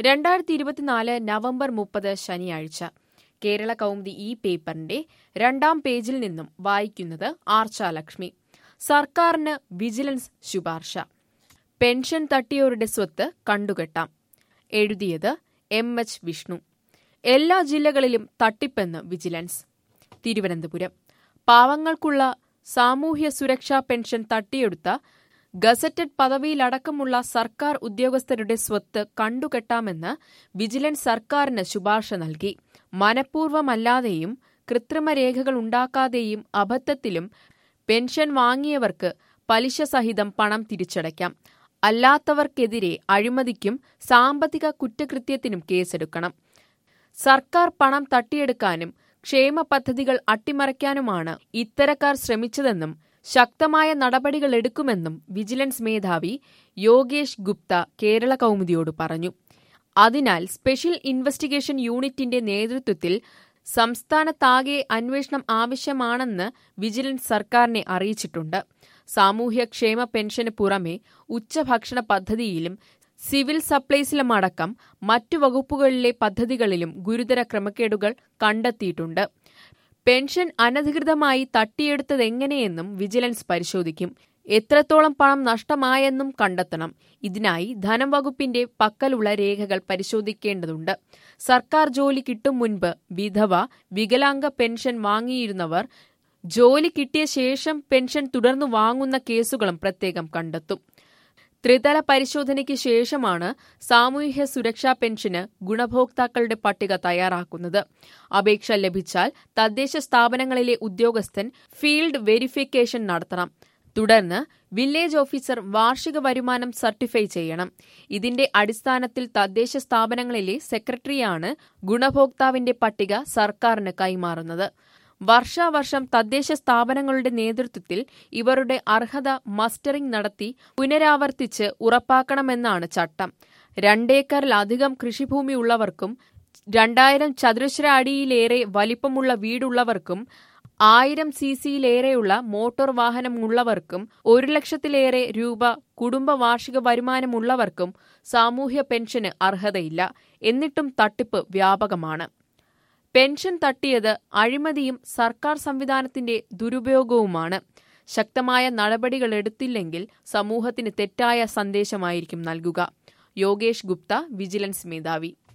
രണ്ടായിരത്തി ഇരുപത്തിനാല് നവംബർ മുപ്പത് ശനിയാഴ്ച കേരള കൗമുദി ഈ പേപ്പറിന്റെ രണ്ടാം പേജിൽ നിന്നും വായിക്കുന്നത് ആർച്ചാലക്ഷ്മി സർക്കാരിന് വിജിലൻസ് ശുപാർശ പെൻഷൻ തട്ടിയവരുടെ സ്വത്ത് കണ്ടുകെട്ടാം എഴുതിയത് എം എച്ച് വിഷ്ണു എല്ലാ ജില്ലകളിലും തട്ടിപ്പെന്ന് വിജിലൻസ് തിരുവനന്തപുരം പാവങ്ങൾക്കുള്ള സാമൂഹ്യ സുരക്ഷാ പെൻഷൻ തട്ടിയെടുത്ത ഗസറ്റഡ് പദവിയിലടക്കമുള്ള സർക്കാർ ഉദ്യോഗസ്ഥരുടെ സ്വത്ത് കണ്ടുകെട്ടാമെന്ന് വിജിലൻസ് സർക്കാരിന് ശുപാർശ നൽകി മനഃപൂർവ്വമല്ലാതെയും കൃത്രിമ രേഖകൾ ഉണ്ടാക്കാതെയും അബദ്ധത്തിലും പെൻഷൻ വാങ്ങിയവർക്ക് പലിശ സഹിതം പണം തിരിച്ചടയ്ക്കാം അല്ലാത്തവർക്കെതിരെ അഴിമതിക്കും സാമ്പത്തിക കുറ്റകൃത്യത്തിനും കേസെടുക്കണം സർക്കാർ പണം തട്ടിയെടുക്കാനും ക്ഷേമ പദ്ധതികൾ അട്ടിമറിക്കാനുമാണ് ഇത്തരക്കാർ ശ്രമിച്ചതെന്നും ശക്തമായ നടപടികൾ എടുക്കുമെന്നും വിജിലൻസ് മേധാവി യോഗേഷ് ഗുപ്ത കേരള കൗമുദിയോട് പറഞ്ഞു അതിനാൽ സ്പെഷ്യൽ ഇൻവെസ്റ്റിഗേഷൻ യൂണിറ്റിന്റെ നേതൃത്വത്തിൽ സംസ്ഥാനത്താകെ അന്വേഷണം ആവശ്യമാണെന്ന് വിജിലൻസ് സർക്കാരിനെ അറിയിച്ചിട്ടുണ്ട് സാമൂഹ്യക്ഷേമ പെൻഷന് പുറമെ ഉച്ചഭക്ഷണ പദ്ധതിയിലും സിവിൽ സപ്ലൈസിലുമടക്കം മറ്റു വകുപ്പുകളിലെ പദ്ധതികളിലും ഗുരുതര ക്രമക്കേടുകൾ കണ്ടെത്തിയിട്ടുണ്ട് പെൻഷൻ അനധികൃതമായി തട്ടിയെടുത്തതെങ്ങനെയെന്നും വിജിലൻസ് പരിശോധിക്കും എത്രത്തോളം പണം നഷ്ടമായെന്നും കണ്ടെത്തണം ഇതിനായി ധനം വകുപ്പിന്റെ പക്കലുള്ള രേഖകൾ പരിശോധിക്കേണ്ടതുണ്ട് സർക്കാർ ജോലി കിട്ടും മുൻപ് വിധവ വികലാംഗ പെൻഷൻ വാങ്ങിയിരുന്നവർ ജോലി കിട്ടിയ ശേഷം പെൻഷൻ തുടർന്നു വാങ്ങുന്ന കേസുകളും പ്രത്യേകം കണ്ടെത്തും ത്രിതല പരിശോധനയ്ക്ക് ശേഷമാണ് സാമൂഹ്യ സുരക്ഷാ പെൻഷന് ഗുണഭോക്താക്കളുടെ പട്ടിക തയ്യാറാക്കുന്നത് അപേക്ഷ ലഭിച്ചാൽ തദ്ദേശ സ്ഥാപനങ്ങളിലെ ഉദ്യോഗസ്ഥൻ ഫീൽഡ് വെരിഫിക്കേഷൻ നടത്തണം തുടർന്ന് വില്ലേജ് ഓഫീസർ വാർഷിക വരുമാനം സർട്ടിഫൈ ചെയ്യണം ഇതിന്റെ അടിസ്ഥാനത്തിൽ തദ്ദേശ സ്ഥാപനങ്ങളിലെ സെക്രട്ടറിയാണ് ഗുണഭോക്താവിന്റെ പട്ടിക സർക്കാരിന് കൈമാറുന്നത് വർഷാവർഷം തദ്ദേശ സ്ഥാപനങ്ങളുടെ നേതൃത്വത്തിൽ ഇവരുടെ അർഹത മസ്റ്ററിംഗ് നടത്തി പുനരാവർത്തിച്ച് ഉറപ്പാക്കണമെന്നാണ് ചട്ടം രണ്ടേക്കറിലധികം കൃഷിഭൂമി ഉള്ളവർക്കും രണ്ടായിരം ചതുരശ്ര അടിയിലേറെ വലിപ്പമുള്ള വീടുള്ളവർക്കും ആയിരം സി സിയിലേറെയുള്ള മോട്ടോർ വാഹനമുള്ളവർക്കും ഒരു ലക്ഷത്തിലേറെ രൂപ കുടുംബ വാർഷിക വരുമാനമുള്ളവർക്കും സാമൂഹ്യ പെൻഷന് അർഹതയില്ല എന്നിട്ടും തട്ടിപ്പ് വ്യാപകമാണ് പെൻഷൻ തട്ടിയത് അഴിമതിയും സർക്കാർ സംവിധാനത്തിന്റെ ദുരുപയോഗവുമാണ് ശക്തമായ നടപടികളെടുത്തില്ലെങ്കിൽ സമൂഹത്തിന് തെറ്റായ സന്ദേശമായിരിക്കും നൽകുക യോഗേഷ് ഗുപ്ത വിജിലൻസ് മേധാവി